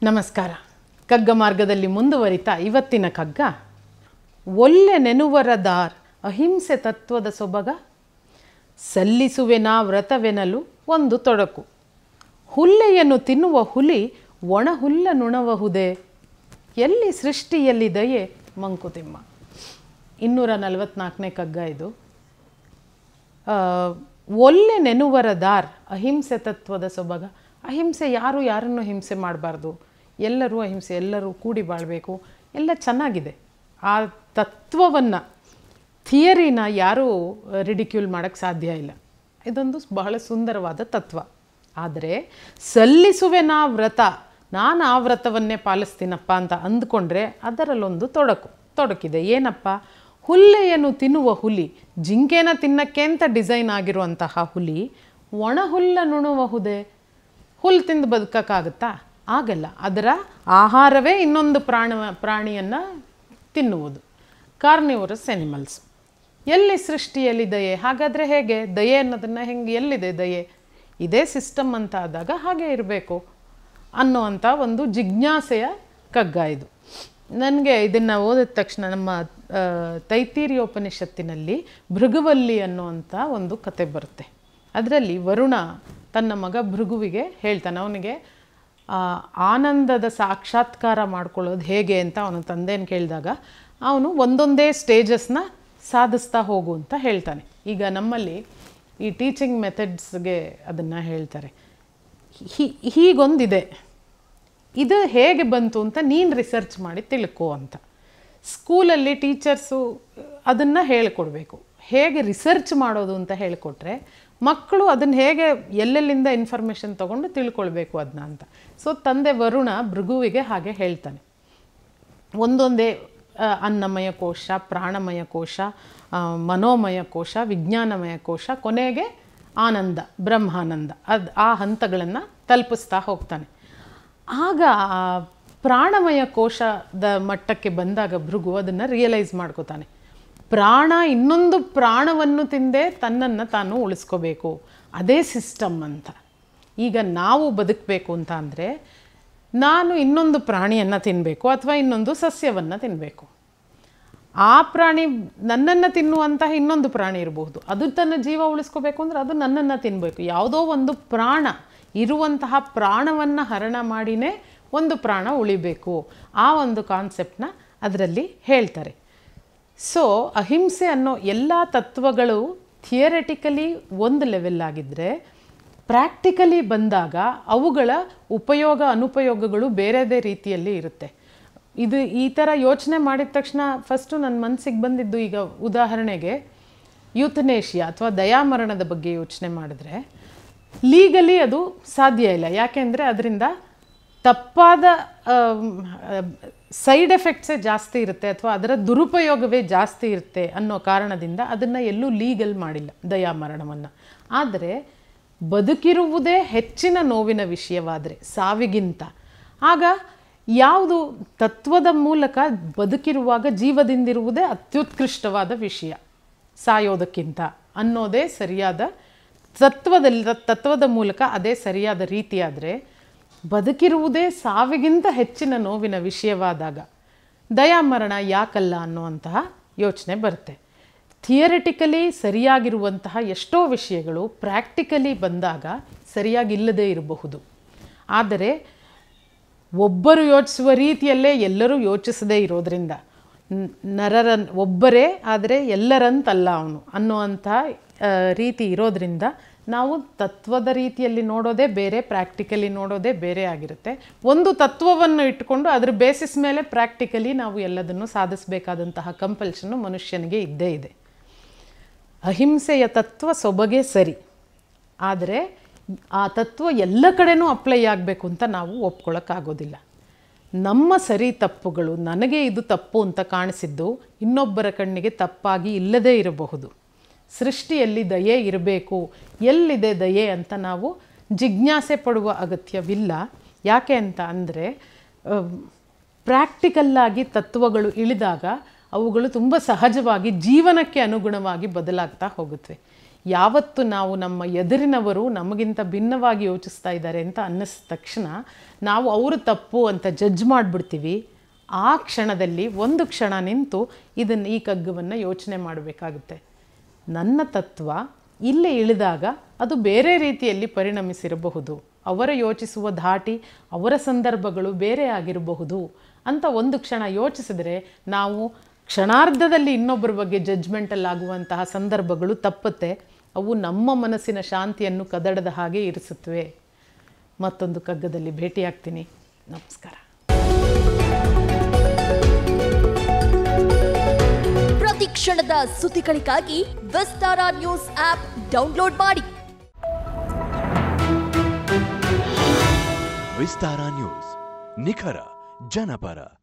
ನಮಸ್ಕಾರ ಕಗ್ಗ ಮಾರ್ಗದಲ್ಲಿ ಮುಂದುವರಿತಾ ಇವತ್ತಿನ ಕಗ್ಗ ಒಲ್ಲೆ ನೆನುವರದಾರ್ ಅಹಿಂಸೆ ತತ್ವದ ಸೊಬಗ ಸಲ್ಲಿಸುವೆನಾ ವ್ರತವೆನಲು ಒಂದು ತೊಡಕು ಹುಲ್ಲೆಯನ್ನು ತಿನ್ನುವ ಹುಲಿ ಒಣ ಹುಲ್ಲ ನುಣಬಹುದೇ ಎಲ್ಲಿ ಸೃಷ್ಟಿಯಲ್ಲಿ ದಯೆ ಮಂಕುತಿಮ್ಮ ಇನ್ನೂರ ನಲವತ್ನಾಲ್ಕನೇ ಕಗ್ಗ ಇದು ಆ, ಒಲ್ಲೆ ನೆನುವರದಾರ್ ಅಹಿಂಸೆ ತತ್ವದ ಸೊಬಗ ಅಹಿಂಸೆ ಯಾರು ಯಾರನ್ನು ಹಿಂಸೆ ಮಾಡಬಾರ್ದು ಎಲ್ಲರೂ ಅಹಿಂಸೆ ಎಲ್ಲರೂ ಕೂಡಿ ಬಾಳಬೇಕು ಎಲ್ಲ ಚೆನ್ನಾಗಿದೆ ಆ ತತ್ವವನ್ನು ಥಿಯರಿನ ಯಾರೂ ರಿಡಿಕ್ಯೂಲ್ ಮಾಡೋಕ್ಕೆ ಸಾಧ್ಯ ಇಲ್ಲ ಇದೊಂದು ಬಹಳ ಸುಂದರವಾದ ತತ್ವ ಆದರೆ ಸಲ್ಲಿಸುವೆ ನಾ ವ್ರತ ನಾನು ಆ ವ್ರತವನ್ನೇ ಪಾಲಿಸ್ತೀನಪ್ಪ ಅಂತ ಅಂದ್ಕೊಂಡ್ರೆ ಅದರಲ್ಲೊಂದು ತೊಡಕು ತೊಡಕಿದೆ ಏನಪ್ಪ ಹುಲ್ಲೆಯನ್ನು ತಿನ್ನುವ ಹುಲಿ ಜಿಂಕೆನ ತಿನ್ನಕ್ಕೆ ಅಂತ ಡಿಸೈನ್ ಆಗಿರುವಂತಹ ಹುಲಿ ಒಣ ಹುಲ್ಲ ನುಣಬಹುದೇ ಹುಲ್ಲು ತಿಂದು ಬದುಕಕ್ಕಾಗುತ್ತಾ ಆಗಲ್ಲ ಅದರ ಆಹಾರವೇ ಇನ್ನೊಂದು ಪ್ರಾಣ ಪ್ರಾಣಿಯನ್ನು ತಿನ್ನುವುದು ಕಾರ್ನಿವರಸ್ ಎನಿಮಲ್ಸ್ ಎಲ್ಲಿ ಸೃಷ್ಟಿಯಲ್ಲಿ ದಯೆ ಹಾಗಾದರೆ ಹೇಗೆ ದಯೆ ಅನ್ನೋದನ್ನು ಹೆಂಗೆ ಎಲ್ಲಿದೆ ದಯೆ ಇದೇ ಸಿಸ್ಟಮ್ ಅಂತ ಆದಾಗ ಹಾಗೆ ಇರಬೇಕು ಅನ್ನುವಂಥ ಒಂದು ಜಿಜ್ಞಾಸೆಯ ಕಗ್ಗ ಇದು ನನಗೆ ಇದನ್ನು ಓದಿದ ತಕ್ಷಣ ನಮ್ಮ ಆ, ತೈತೀರಿಯೋಪನಿಷತ್ತಿನಲ್ಲಿ ಭೃಗುವಲ್ಲಿ ಅನ್ನುವಂಥ ಒಂದು ಕತೆ ಬರುತ್ತೆ ಅದರಲ್ಲಿ ವರುಣ ತನ್ನ ಮಗ ಭೃಗುವಿಗೆ ಹೇಳ್ತಾನೆ ಅವನಿಗೆ ಆ, ಆನಂದದ ಸಾಕ್ಷಾತ್ಕಾರ ಮಾಡ್ಕೊಳ್ಳೋದು ಹೇಗೆ ಅಂತ ಅವನ ತಂದೆನ ಕೇಳಿದಾಗ ಅವನು ಒಂದೊಂದೇ ಸ್ಟೇಜಸ್ನ ಸಾಧಿಸ್ತಾ ಹೋಗು ಅಂತ ಹೇಳ್ತಾನೆ ಈಗ ನಮ್ಮಲ್ಲಿ ಈ ಟೀಚಿಂಗ್ ಮೆಥಡ್ಸ್ಗೆ ಅದನ್ನು ಹೇಳ್ತಾರೆ ಹೀ ಹೀಗೊಂದಿದೆ ಇದು ಹೇಗೆ ಬಂತು ಅಂತ ನೀನು ರಿಸರ್ಚ್ ಮಾಡಿ ತಿಳ್ಕೊ ಅಂತ ಸ್ಕೂಲಲ್ಲಿ ಟೀಚರ್ಸು ಅದನ್ನು ಹೇಳಿಕೊಡ್ಬೇಕು ಹೇಗೆ ರಿಸರ್ಚ್ ಮಾಡೋದು ಅಂತ ಹೇಳಿಕೊಟ್ರೆ ಮಕ್ಕಳು ಅದನ್ನು ಹೇಗೆ ಎಲ್ಲೆಲ್ಲಿಂದ ಇನ್ಫಾರ್ಮೇಷನ್ ತೊಗೊಂಡು ತಿಳ್ಕೊಳ್ಬೇಕು ಅದನ್ನ ಅಂತ ಸೊ ತಂದೆ ವರುಣ ಭೃಗುವಿಗೆ ಹಾಗೆ ಹೇಳ್ತಾನೆ ಒಂದೊಂದೇ ಆ, ಅನ್ನಮಯ ಕೋಶ ಪ್ರಾಣಮಯ ಕೋಶ ಆ, ಮನೋಮಯ ಕೋಶ ವಿಜ್ಞಾನಮಯ ಕೋಶ ಕೊನೆಗೆ ಆನಂದ ಬ್ರಹ್ಮಾನಂದ ಅದು ಆ ಹಂತಗಳನ್ನು ತಲುಪಿಸ್ತಾ ಹೋಗ್ತಾನೆ ಆಗ ಆ ಪ್ರಾಣಮಯ ಕೋಶದ ಮಟ್ಟಕ್ಕೆ ಬಂದಾಗ ಭೃಗು ಅದನ್ನು ರಿಯಲೈಸ್ ಮಾಡ್ಕೋತಾನೆ ಪ್ರಾಣ ಇನ್ನೊಂದು ಪ್ರಾಣವನ್ನು ತಿಂದೇ ತನ್ನನ್ನು ತಾನು ಉಳಿಸ್ಕೋಬೇಕು ಅದೇ ಸಿಸ್ಟಮ್ ಅಂತ ಈಗ ನಾವು ಬದುಕಬೇಕು ಅಂತ ಅಂದರೆ ನಾನು ಇನ್ನೊಂದು ಪ್ರಾಣಿಯನ್ನು ತಿನ್ನಬೇಕು ಅಥವಾ ಇನ್ನೊಂದು ಸಸ್ಯವನ್ನು ತಿನ್ನಬೇಕು ಆ ಪ್ರಾಣಿ ನನ್ನನ್ನು ತಿನ್ನುವಂತಹ ಇನ್ನೊಂದು ಪ್ರಾಣಿ ಇರಬಹುದು ಅದು ತನ್ನ ಜೀವ ಉಳಿಸ್ಕೋಬೇಕು ಅಂದರೆ ಅದು ನನ್ನನ್ನು ತಿನ್ನಬೇಕು ಯಾವುದೋ ಒಂದು ಪ್ರಾಣ ಇರುವಂತಹ ಪ್ರಾಣವನ್ನು ಹರಣ ಮಾಡಿನೇ ಒಂದು ಪ್ರಾಣ ಉಳಿಬೇಕು ಆ ಒಂದು ಕಾನ್ಸೆಪ್ಟನ್ನ ಅದರಲ್ಲಿ ಹೇಳ್ತಾರೆ ಸೊ ಅಹಿಂಸೆ ಅನ್ನೋ ಎಲ್ಲ ತತ್ವಗಳು ಥಿಯರೆಟಿಕಲಿ ಒಂದು ಲೆವೆಲ್ ಆಗಿದ್ದರೆ ಪ್ರಾಕ್ಟಿಕಲಿ ಬಂದಾಗ ಅವುಗಳ ಉಪಯೋಗ ಅನುಪಯೋಗಗಳು ಬೇರೆದೇ ರೀತಿಯಲ್ಲಿ ಇರುತ್ತೆ ಇದು ಈ ಥರ ಯೋಚನೆ ಮಾಡಿದ ತಕ್ಷಣ ಫಸ್ಟು ನನ್ನ ಮನಸ್ಸಿಗೆ ಬಂದಿದ್ದು ಈಗ ಉದಾಹರಣೆಗೆ ಯೂಥನೇಷಿಯಾ ಅಥವಾ ದಯಾಮರಣದ ಬಗ್ಗೆ ಯೋಚನೆ ಮಾಡಿದ್ರೆ ಲೀಗಲಿ ಅದು ಸಾಧ್ಯ ಇಲ್ಲ ಯಾಕೆಂದರೆ ಅದರಿಂದ ತಪ್ಪಾದ ಸೈಡ್ ಎಫೆಕ್ಟ್ಸೇ ಜಾಸ್ತಿ ಇರುತ್ತೆ ಅಥವಾ ಅದರ ದುರುಪಯೋಗವೇ ಜಾಸ್ತಿ ಇರುತ್ತೆ ಅನ್ನೋ ಕಾರಣದಿಂದ ಅದನ್ನು ಎಲ್ಲೂ ಲೀಗಲ್ ಮಾಡಿಲ್ಲ ದಯಾಮರಣವನ್ನು ಆದರೆ ಬದುಕಿರುವುದೇ ಹೆಚ್ಚಿನ ನೋವಿನ ವಿಷಯವಾದರೆ ಸಾವಿಗಿಂತ ಆಗ ಯಾವುದು ತತ್ವದ ಮೂಲಕ ಬದುಕಿರುವಾಗ ಜೀವದಿಂದಿರುವುದೇ ಅತ್ಯುತ್ಕೃಷ್ಟವಾದ ವಿಷಯ ಸಾಯೋದಕ್ಕಿಂತ ಅನ್ನೋದೇ ಸರಿಯಾದ ತತ್ವದಲ್ಲಿ ತತ್ವದ ಮೂಲಕ ಅದೇ ಸರಿಯಾದ ರೀತಿಯಾದರೆ ಬದುಕಿರುವುದೇ ಸಾವಿಗಿಂತ ಹೆಚ್ಚಿನ ನೋವಿನ ವಿಷಯವಾದಾಗ ದಯಾಮರಣ ಯಾಕಲ್ಲ ಅನ್ನುವಂತಹ ಯೋಚನೆ ಬರುತ್ತೆ ಥಿಯರಿಟಿಕಲಿ ಸರಿಯಾಗಿರುವಂತಹ ಎಷ್ಟೋ ವಿಷಯಗಳು ಪ್ರಾಕ್ಟಿಕಲಿ ಬಂದಾಗ ಸರಿಯಾಗಿಲ್ಲದೇ ಇರಬಹುದು ಆದರೆ ಒಬ್ಬರು ಯೋಚಿಸುವ ರೀತಿಯಲ್ಲೇ ಎಲ್ಲರೂ ಯೋಚಿಸದೇ ಇರೋದ್ರಿಂದ ನ್- ನರರ ಒಬ್ಬರೇ ಆದರೆ ಎಲ್ಲರಂತಲ್ಲ ಅವನು ಅನ್ನುವಂಥ ಆ, ರೀತಿ ಇರೋದ್ರಿಂದ ನಾವು ತತ್ವದ ರೀತಿಯಲ್ಲಿ ನೋಡೋದೇ ಬೇರೆ ಪ್ರಾಕ್ಟಿಕಲಿ ನೋಡೋದೇ ಬೇರೆ ಆಗಿರುತ್ತೆ ಒಂದು ತತ್ವವನ್ನು ಇಟ್ಟುಕೊಂಡು ಅದ್ರ ಬೇಸಿಸ್ ಮೇಲೆ ಪ್ರಾಕ್ಟಿಕಲಿ ನಾವು ಎಲ್ಲದನ್ನು ಸಾಧಿಸಬೇಕಾದಂತಹ ಕಂಪಲ್ಷನ್ನು ಮನುಷ್ಯನಿಗೆ ಇದ್ದೇ ಇದೆ ಅಹಿಂಸೆಯ ತತ್ವ ಸೊಬಗೆ ಸರಿ ಆದರೆ ಆ ತತ್ವ ಎಲ್ಲ ಕಡೆನೂ ಅಪ್ಲೈ ಆಗಬೇಕು ಅಂತ ನಾವು ಒಪ್ಕೊಳ್ಳೋಕ್ಕಾಗೋದಿಲ್ಲ ನಮ್ಮ ಸರಿ ತಪ್ಪುಗಳು ನನಗೆ ಇದು ತಪ್ಪು ಅಂತ ಕಾಣಿಸಿದ್ದು ಇನ್ನೊಬ್ಬರ ಕಣ್ಣಿಗೆ ತಪ್ಪಾಗಿ ಇಲ್ಲದೇ ಇರಬಹುದು ಸೃಷ್ಟಿಯಲ್ಲಿ ದಯೆ ಇರಬೇಕು ಎಲ್ಲಿದೆ ದಯೆ ಅಂತ ನಾವು ಜಿಜ್ಞಾಸೆ ಪಡುವ ಅಗತ್ಯವಿಲ್ಲ ಯಾಕೆ ಅಂತ ಅಂದರೆ ಪ್ರಾಕ್ಟಿಕಲ್ಲಾಗಿ ತತ್ವಗಳು ಇಳಿದಾಗ ಅವುಗಳು ತುಂಬ ಸಹಜವಾಗಿ ಜೀವನಕ್ಕೆ ಅನುಗುಣವಾಗಿ ಬದಲಾಗ್ತಾ ಹೋಗುತ್ತವೆ ಯಾವತ್ತು ನಾವು ನಮ್ಮ ಎದುರಿನವರು ನಮಗಿಂತ ಭಿನ್ನವಾಗಿ ಯೋಚಿಸ್ತಾ ಇದ್ದಾರೆ ಅಂತ ಅನ್ನಿಸಿದ ತಕ್ಷಣ ನಾವು ಅವರು ತಪ್ಪು ಅಂತ ಜಡ್ಜ್ ಮಾಡಿಬಿಡ್ತೀವಿ ಆ ಕ್ಷಣದಲ್ಲಿ ಒಂದು ಕ್ಷಣ ನಿಂತು ಇದನ್ನು ಈ ಕಗ್ಗವನ್ನು ಯೋಚನೆ ಮಾಡಬೇಕಾಗುತ್ತೆ ನನ್ನ ತತ್ವ ಇಲ್ಲೇ ಇಳಿದಾಗ ಅದು ಬೇರೆ ರೀತಿಯಲ್ಲಿ ಪರಿಣಮಿಸಿರಬಹುದು ಅವರ ಯೋಚಿಸುವ ಧಾಟಿ ಅವರ ಸಂದರ್ಭಗಳು ಬೇರೆ ಆಗಿರಬಹುದು ಅಂತ ಒಂದು ಕ್ಷಣ ಯೋಚಿಸಿದರೆ ನಾವು ಕ್ಷಣಾರ್ಧದಲ್ಲಿ ಇನ್ನೊಬ್ಬರ ಬಗ್ಗೆ ಜಡ್ಜ್ಮೆಂಟಲ್ಲಿ ಆಗುವಂತಹ ಸಂದರ್ಭಗಳು ತಪ್ಪುತ್ತೆ ಅವು ನಮ್ಮ ಮನಸ್ಸಿನ ಶಾಂತಿಯನ್ನು ಕದಡದ ಹಾಗೆ ಇರಿಸುತ್ತವೆ ಮತ್ತೊಂದು ಕಗ್ಗದಲ್ಲಿ ಭೇಟಿಯಾಗ್ತೀನಿ ನಮಸ್ಕಾರ ಪ್ರತಿ ಕ್ಷಣದ ಸುದ್ದಿಗಳಿಗಾಗಿ ವಿಸ್ತಾರ ನ್ಯೂಸ್ ಆಪ್ ಡೌನ್ಲೋಡ್ ಮಾಡಿ ವಿಸ್ತಾರ ನ್ಯೂಸ್ ನಿಖರ ಜನಪರ